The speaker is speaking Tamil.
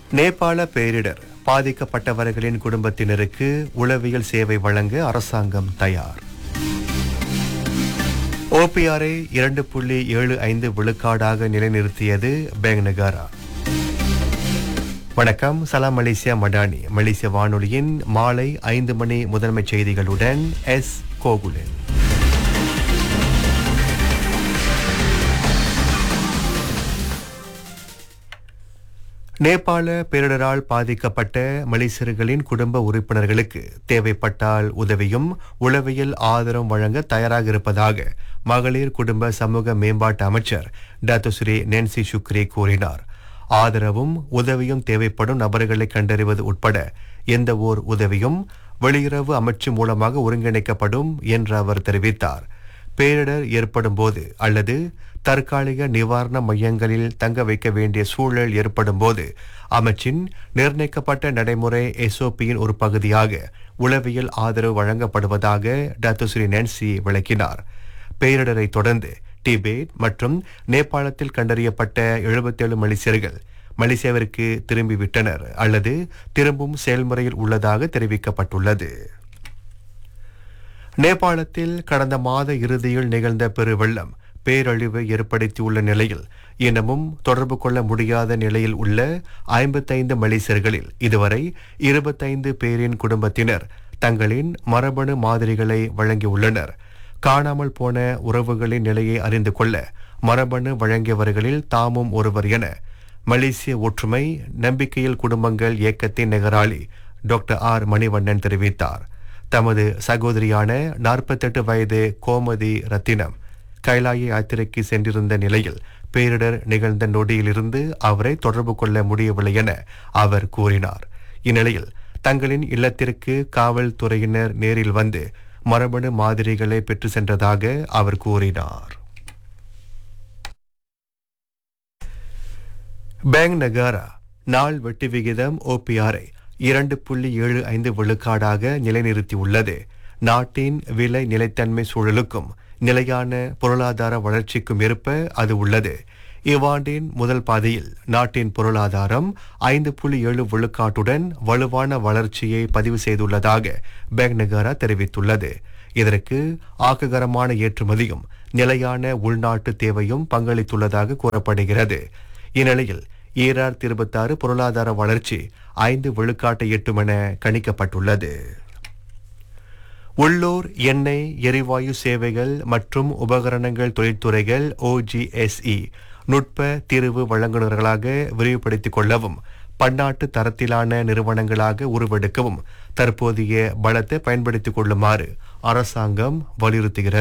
நேபாள பேரிடர் பாதிக்கப்பட்டவர்களின் குடும்பத்தினருக்கு உளவியல் சேவை வழங்க அரசாங்கம் தயார் ஓபிஆரை இரண்டு புள்ளி ஏழு ஐந்து விழுக்காடாக நிலைநிறுத்தியது பேங் நகாரா வணக்கம் சலாம் மலேசியா மடானி மலேசிய வானொலியின் மாலை ஐந்து மணி முதன்மை செய்திகளுடன் எஸ் கோகுலன் நேபாள பேரிடரால் பாதிக்கப்பட்ட மலேசியர்களின் குடும்ப உறுப்பினர்களுக்கு தேவைப்பட்டால் உதவியும் உளவியல் ஆதரவும் வழங்க தயாராக இருப்பதாக மகளிர் குடும்ப சமூக மேம்பாட்டு அமைச்சர் டாத்துஸ்ரீ நென்சி சுக்ரி கூறினார் ஆதரவும் உதவியும் தேவைப்படும் நபர்களை கண்டறிவது உட்பட எந்த ஓர் உதவியும் வெளியுறவு அமைச்சு மூலமாக ஒருங்கிணைக்கப்படும் என்று அவர் தெரிவித்தார் பேரிடர் ஏற்படும் போது அல்லது தற்காலிக நிவாரண மையங்களில் தங்க வைக்க வேண்டிய சூழல் ஏற்படும் போது அமைச்சின் நிர்ணயிக்கப்பட்ட நடைமுறை எஸ்ஓபியின் ஒரு பகுதியாக உளவியல் ஆதரவு வழங்கப்படுவதாக டாத்துஸ்ரீ நான்சி விளக்கினார் பேரிடரை தொடர்ந்து டிபேட் மற்றும் நேபாளத்தில் கண்டறியப்பட்ட 77 மலேசியர்கள் மலேசியாவிற்கு திரும்பிவிட்டனர் அல்லது திரும்பும் செயல்முறையில் உள்ளதாக தெரிவிக்கப்பட்டுள்ளது நேபாளத்தில் கடந்த மாத இறுதியில் நிகழ்ந்த பெருவெள்ளம் பேரழிவை ஏற்படுத்தியுள்ள நிலையில் இன்னமும் தொடர்பு கொள்ள முடியாத நிலையில் உள்ள ஐம்பத்தைந்து மலேசியர்களில் இதுவரை இருபத்தைந்து பேரின் குடும்பத்தினர் தங்களின் மரபணு மாதிரிகளை வழங்கியுள்ளனர் காணாமல் போன உறவுகளின் நிலையை அறிந்து கொள்ள மரபணு வழங்கியவர்களில் தாமும் ஒருவர் என மலேசிய ஒற்றுமை நம்பிக்கையில் குடும்பங்கள் இயக்கத்தின் நிகராளி டாக்டர் ஆர் மணிவண்ணன் தெரிவித்தார் தமது சகோதரியான நாற்பத்தெட்டு வயது கோமதி ரத்தினம் கைலாய யாத்திரைக்கு சென்றிருந்த நிலையில் பேரிடர் நிகழ்ந்த நொடியிலிருந்து அவரை தொடர்பு கொள்ள முடியவில்லை என அவர் கூறினார் இந்நிலையில் தங்களின் இல்லத்திற்கு காவல்துறையினர் நேரில் வந்து மரபணு மாதிரிகளை பெற்று சென்றதாக அவர் கூறினார் பேங் நகாரா நாள் வட்டி விகிதம் ஓபிஆரை இரண்டு புள்ளி ஏழு ஐந்து விழுக்காடாக நிலைநிறுத்தியுள்ளது நாட்டின் விலை நிலைத்தன்மை சூழலுக்கும் நிலையான பொருளாதார வளர்ச்சிக்கும் ஏற்ப அது உள்ளது இவ்வாண்டின் முதல் பாதையில் நாட்டின் பொருளாதாரம் ஐந்து புள்ளி ஏழு விழுக்காட்டுடன் வலுவான வளர்ச்சியை பதிவு செய்துள்ளதாக பேங்க் நகாரா தெரிவித்துள்ளது இதற்கு ஆக்ககரமான ஏற்றுமதியும் நிலையான உள்நாட்டு தேவையும் பங்களித்துள்ளதாக கூறப்படுகிறது இந்நிலையில் ஈரார் இருபத்தாறு பொருளாதார வளர்ச்சி ஐந்து விழுக்காட்டை எட்டும் என கணிக்கப்பட்டுள்ளது உள்ளூர் எண்ணெய் எரிவாயு சேவைகள் மற்றும் உபகரணங்கள் தொழில்துறைகள் ஓஜிஎஸ்இ நுட்ப தீர்வு வழங்குநர்களாக விரிவுபடுத்திக் கொள்ளவும் பன்னாட்டு தரத்திலான நிறுவனங்களாக உருவெடுக்கவும் தற்போதைய பலத்தை பயன்படுத்திக் கொள்ளுமாறு அரசாங்கம் வலியுறுத்துகிறது